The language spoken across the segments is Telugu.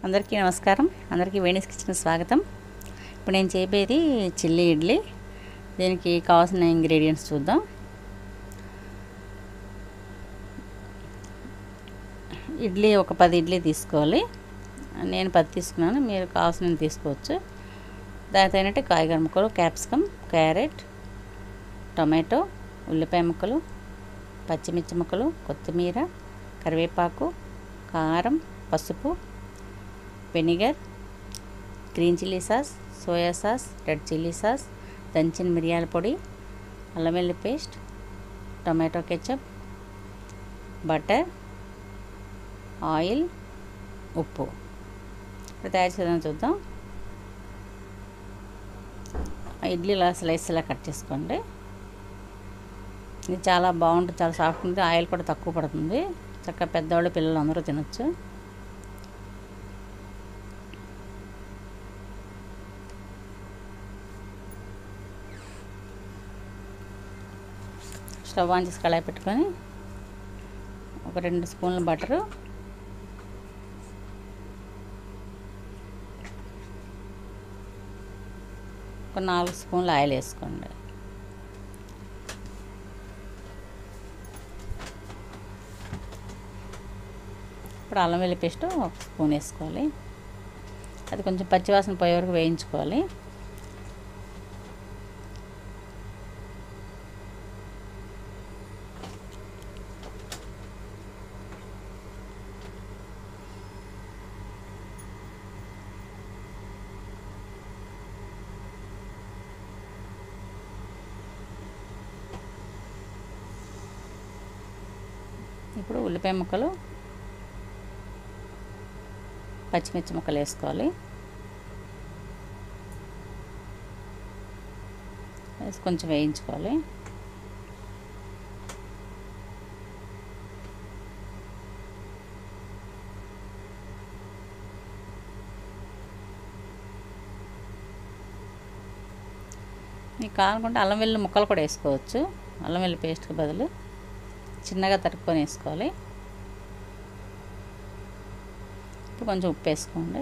అందరికీ నమస్కారం అందరికీ వేణీస్ కిచెన్ స్వాగతం ఇప్పుడు నేను చెప్పేది చిల్లీ ఇడ్లీ దీనికి కావాల్సిన ఇంగ్రీడియంట్స్ చూద్దాం ఇడ్లీ ఒక పది ఇడ్లీ తీసుకోవాలి నేను పది తీసుకున్నాను మీరు కావాల్సినవి తీసుకోవచ్చు దానికి తగినట్టు కాయగూర ముక్కలు క్యాప్సికమ్ క్యారెట్ టొమాటో ఉల్లిపాయ ముక్కలు పచ్చిమిర్చి ముక్కలు కొత్తిమీర కరివేపాకు కారం పసుపు vinegar green chilli sauce soya sauce red chilli sauce దంచిన మిరియాల పొడి అల్లం వెల్లుల్లి paste tomato ketchup butter oil ఉప్పు ఇప్పుడు తయారు చేద్దాం చూద్దాం ఇడ్లీలా స్లైస్ ఇలా కట్ చేసుకోండి ఇది చాలా బాగుంటుంది చాలా సాఫ్ట్ ఉంటుంది ఆయిల్ కూడా తక్కువ పడుతుంది చక్కగా పెద్దవాళ్ళు పిల్లలు అందరూ తినొచ్చు స్టవ్ ఆన్ చేసి కళాయి పెట్టుకొని ఒక రెండు స్పూన్ల బటరు ఒక నాలుగు స్పూన్ల ఆయిల్ వేసుకోండి ఇప్పుడు అల్లం వెల్లి పేస్ట్ ఒక స్పూన్ వేసుకోవాలి అది కొంచెం పచ్చివాసన పోయే వరకు వేయించుకోవాలి ఇప్పుడు ఉల్లిపాయ ముక్కలు పచ్చిమిర్చి ముక్కలు వేసుకోవాలి వేసి కొంచెం వేయించుకోవాలి మీకు కావాలనుకుంటే అల్లం వెల్లుల్లి ముక్కలు కూడా వేసుకోవచ్చు అల్లం వెల్లుల్లి పేస్ట్కి బదులు చిన్నగా తరుక్కొని వేసుకోవాలి ఇప్పుడు కొంచెం ఉప్పు వేసుకోండి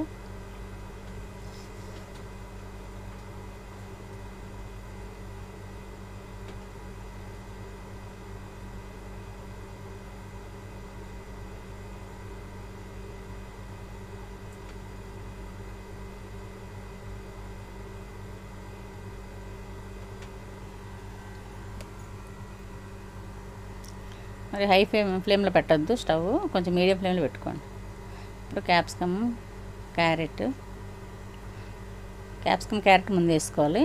మరి హై ఫ్లేమ్ ఫ్లేమ్లో పెట్టద్దు స్టవ్ కొంచెం మీడియం ఫ్లేమ్లో పెట్టుకోండి ఇప్పుడు క్యాప్సికమ్ క్యారెట్ క్యాప్సికమ్ క్యారెట్ ముందు వేసుకోవాలి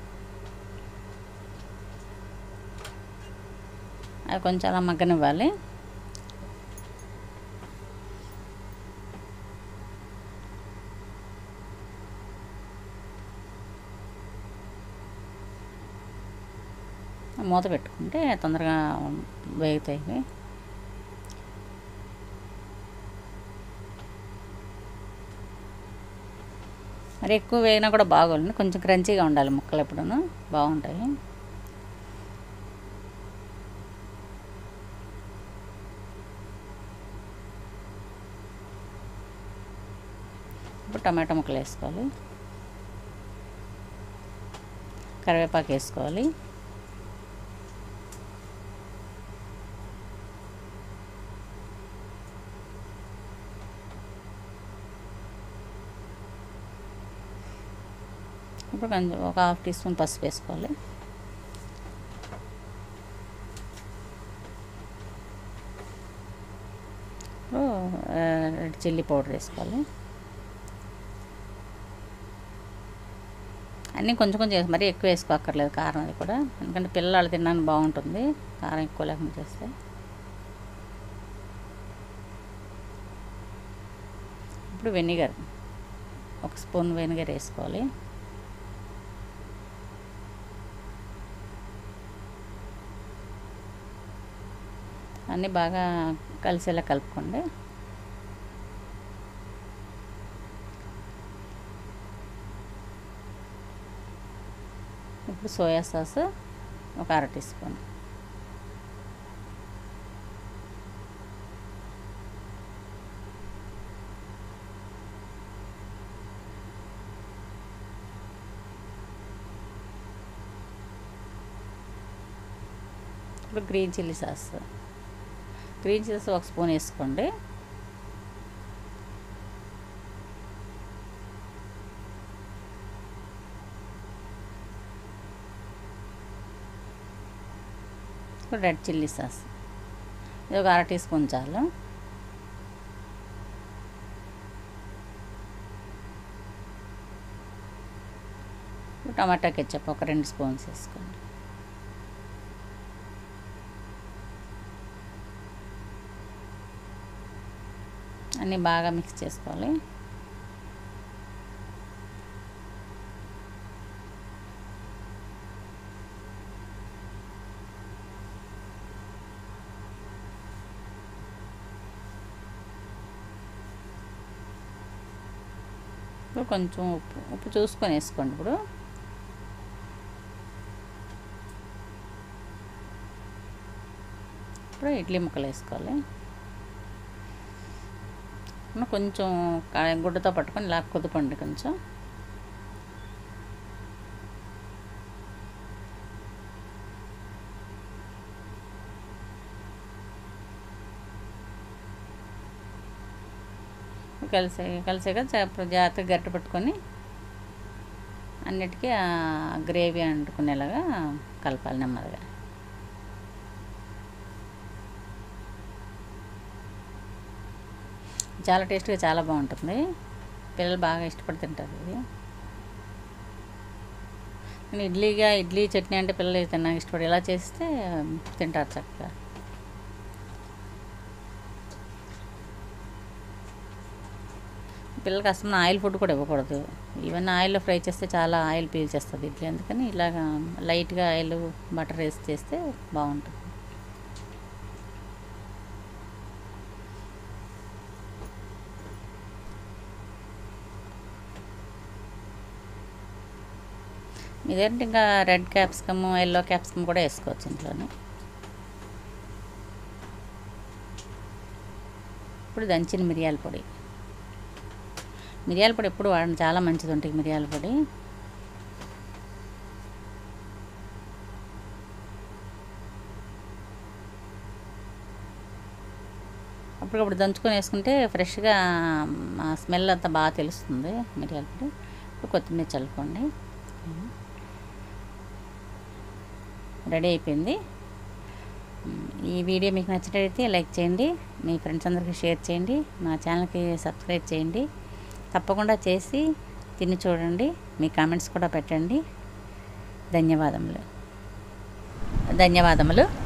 అవి కొంచెం అలా మగ్గనివ్వాలి మూత పెట్టుకుంటే తొందరగా వేగుతాయి ఇవి. మరి ఎక్కువ వేగినా కూడా బాగోలేదు కొంచెం క్రంచీగా ఉండాలి ముక్కలు ఎప్పుడూ బాగుంటాయి ఇప్పుడు టమాటా ముక్కలు వేసుకోవాలి కరివేపాకు వేసుకోవాలి ఇప్పుడు కొంచెం ఒక హాఫ్ టీ స్పూన్ పసుపు వేసుకోవాలి ఇప్పుడు రెడ్ చిల్లీ పౌడర్ వేసుకోవాలి అన్నీ కొంచెం కొంచెం వేసి మరీ ఎక్కువ వేసుకోక్కర్లేదు కారం అది కూడా ఎందుకంటే పిల్లలు తినడానికి బాగుంటుంది కారం ఎక్కువ లేకుండా చేస్తే ఇప్పుడు వెనిగర్ ఒక స్పూన్ వెనిగర్ వేసుకోవాలి అన్నీ బాగా కలిసేలా కలుపుకోండి ఇప్పుడు సోయా సాస్ ఒక అర టీ స్పూన్ ఇప్పుడు green chilli sauce green chilli sauce ఒక స్పూన్ వేసుకోండి ఇప్పుడు రెడ్ చిల్లీ సాస్ ఇది ఒక అర టీ స్పూన్ చాలు ఇప్పుడు టమాటా కెచ్చప్ ఒక రెండు స్పూన్స్ వేసుకోండి అన్నీ బాగా మిక్స్ చేసుకోవాలి ఇప్పుడు కొంచెం ఉప్పు ఉప్పు చూసుకొని వేసుకోండి ఇప్పుడు ఇప్పుడు ఇడ్లీ ముక్కలు వేసుకోవాలి ఇప్పుడు కొంచెం కా- గుడ్డతో పట్టుకొని ఇలా కుదపండి కొంచెం కలిసే కలిసాక చ- జాగ్రత్తగా గట్టి పట్టుకొని అన్నిటికీ ఆ గ్రేవీ అంటుకునేలాగా కలపాలి నెమ్మదిగా చాలా టేస్ట్గా చాలా బాగుంటుంది పిల్లలు బాగా ఇష్టపడి తింటారు ఇది నేను ఇడ్లీగా ఇడ్లీ చట్నీ అంటే పిల్లలు తిన్నాక ఇష్టపడి ఇలా చేస్తే తింటారు చక్కగా పిల్లలకి అసలు ఆయిల్ ఫుడ్ కూడా ఇవ్వకూడదు ఈవెన్ ఆయిల్లో ఫ్రై చేస్తే చాలా ఆయిల్ పీల్చేస్తుంది ఇడ్లీ అందుకని ఇలాగా లైట్గా ఆయిల్ బటర్ వేసి చేస్తే బాగుంటుంది ఇదేంటి ఇంకా రెడ్ క్యాప్సికమ్ ఎల్లో క్యాప్సికమ్ కూడా వేసుకోవచ్చు ఇంట్లోనే ఇప్పుడు దంచిన మిరియాల పొడి మిరియాల పొడి ఎప్పుడు వాడండి చాలా మంచిది ఉంటుంది మిరియాల పొడి అప్పటికప్పుడు దంచుకొని వేసుకుంటే ఫ్రెష్గా ఆ స్మెల్ అంతా బాగా తెలుస్తుంది మిరియాల పొడి ఇప్పుడు కొత్తిమీర చల్లుకోండి రెడీ అయిపోయింది ఈ వీడియో మీకు నచ్చినట్లయితే లైక్ చేయండి మీ ఫ్రెండ్స్ అందరికీ షేర్ చేయండి మా ఛానల్కి సబ్స్క్రైబ్ చేయండి తప్పకుండా చేసి తిని చూడండి మీ కామెంట్స్ కూడా పెట్టండి ధన్యవాదములు ధన్యవాదములు